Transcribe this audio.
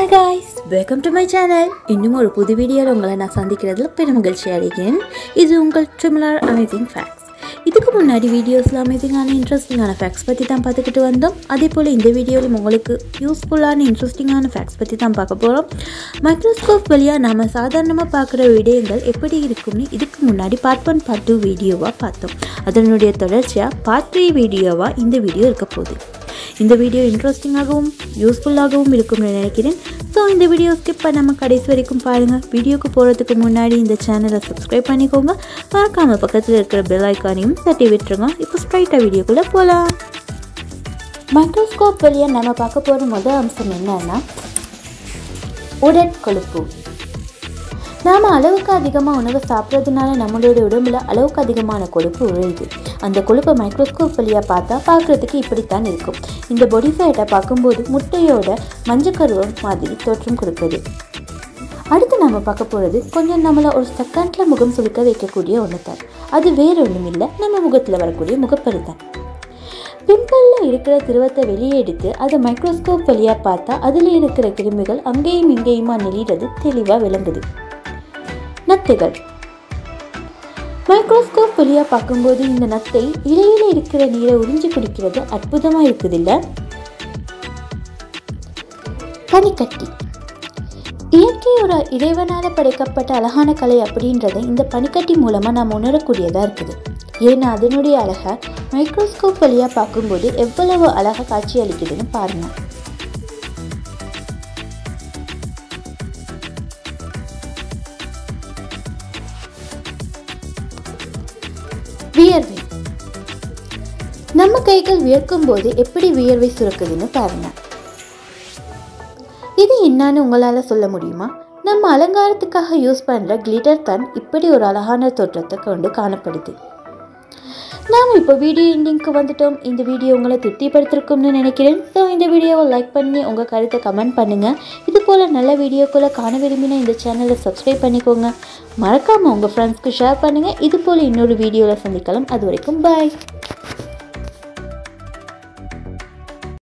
hi guys welcome to my channel இன்னும் ஒரு புது வீடியோவில் உங்களை நான் சந்திக்கிறதுல பெரும் மகிழ்ச்சி அடைகிறேன் இது உங்கள் ட்ரிமிலர் அமேசிங் ஃபேக்ட்ஸ் இதுக்கு முன்னாடி வீடியோஸில் அமேசிங்கான இன்ட்ரெஸ்டிங்கான ஃபேக்ட்ஸ் பற்றி தான் பார்த்துக்கிட்டு வந்தோம் அதே போல் இந்த வீடியோவில் உங்களுக்கு யூஸ்ஃபுல்லான இன்ட்ரெஸ்டிங்கான ஃபேக்ட்ஸ் பற்றி தான் பார்க்க போகிறோம் மைக்ரோஸ்கோப் வழியாக நாம் சாதாரணமாக பார்க்குற விடயங்கள் எப்படி இருக்கும்னு இதுக்கு முன்னாடி பார்ட் ஒன் பார்ட் டூ வீடியோவாக பார்த்தோம் அதனுடைய தொடர்ச்சியாக பார்ட் த்ரீ வீடியோவாக இந்த வீடியோ இருக்க போகுது இந்த வீடியோ இன்ட்ரெஸ்டிங்காகவும் யூஸ்ஃபுல்லாகவும் இருக்கும்னு நினைக்கிறேன் ஸோ இந்த வீடியோ ஸ்கிப் பண்ணாமல் கடைசி வரைக்கும் பாருங்கள் வீடியோக்கு போகிறதுக்கு முன்னாடி இந்த சேனலை சப்ஸ்கிரைப் பண்ணிக்கோங்க மறக்காமல் பக்கத்தில் இருக்கிற பெல் ஐக்கானையும் தட்டி விட்டுருங்க இப்போ ஸ்ட்ரைட்டாக வீடியோக்குள்ளே போகலாம் மைக்ரோஸ்கோப் வழியாக நம்ம பார்க்க போகிற முதல் அம்சம் என்னன்னா உடற்கொழுப்பு நாம் அளவுக்கு அதிகமாக உணவு சாப்பிட்றதுனால நம்மளோட உடம்புல அளவுக்கு அதிகமான கொழுப்பு உழையுது அந்த கொழுப்பை மைக்ரோஸ்கோப் வழியாக பார்த்தா பார்க்குறதுக்கு இப்படித்தான் இருக்கும் இந்த பொடி ஃபேட்டை பார்க்கும்போது முட்டையோட மஞ்சக்கருவம் மாதிரி தோற்றம் கொடுக்குது அடுத்து நம்ம பார்க்க போகிறது கொஞ்சம் நம்மளை ஒரு செகண்டில் முகம் சுருக்க வைக்கக்கூடிய ஒன்று தான் அது வேற ஒன்றும் இல்லை நம்ம முகத்தில் வரக்கூடிய முகப்பரு தான் பிம்பிளில் இருக்கிற திரவத்தை வெளியே எடுத்து அதை மைக்ரோஸ்கோப் வழியாக பார்த்தா அதில் இருக்கிற கிருமிகள் அங்கேயும் இங்கேயுமா நெளிகிறது தெளிவாக விளங்குது நத்தைகள் மைக்ரோஸ்கோப் வழியாக பார்க்கும்போது இந்த நத்தை இலையில இருக்கிற நீரை உறிஞ்சி குடிக்கிறது அற்புதமாக இருக்குது இல்லை பனிக்கட்டி இயற்கையோட இறைவனால் படைக்கப்பட்ட அழகான கலை அப்படின்றத இந்த பனிக்கட்டி மூலமாக நாம் உணரக்கூடியதாக இருக்குது ஏன்னா அதனுடைய அழகை மைக்ரோஸ்கோப் வழியாக பார்க்கும்போது எவ்வளவு அழகாக காட்சி அளிக்குதுன்னு பாருங்கள் வியர்வை நம்ம கைகள் வியர்க்கும் போது எப்படி வியர்வை சுரக்குதுன்னு பாருங்க இது என்னன்னு உங்களால் சொல்ல முடியுமா நம்ம அலங்காரத்துக்காக யூஸ் பண்ணுற கிளிட்டர் தான் இப்படி ஒரு அழகான தோற்றத்தை கொண்டு காணப்படுது நாம் இப்போ வீடியோ எண்டிங்க்கு வந்துட்டோம் இந்த வீடியோ உங்களை திருப்திப்படுத்திருக்கும்னு நினைக்கிறேன் ஸோ இந்த வீடியோவை லைக் பண்ணி உங்கள் கருத்தை கமெண்ட் பண்ணுங்கள் இது போல் நல்ல வீடியோக்களை காண விரும்பினா இந்த சேனலை சப்ஸ்கிரைப் பண்ணிக்கோங்க மறக்காமல் உங்கள் ஃப்ரெண்ட்ஸ்க்கு ஷேர் பண்ணுங்கள் இது போல் இன்னொரு வீடியோவில் சந்திக்கலாம் அது வரைக்கும் பாய்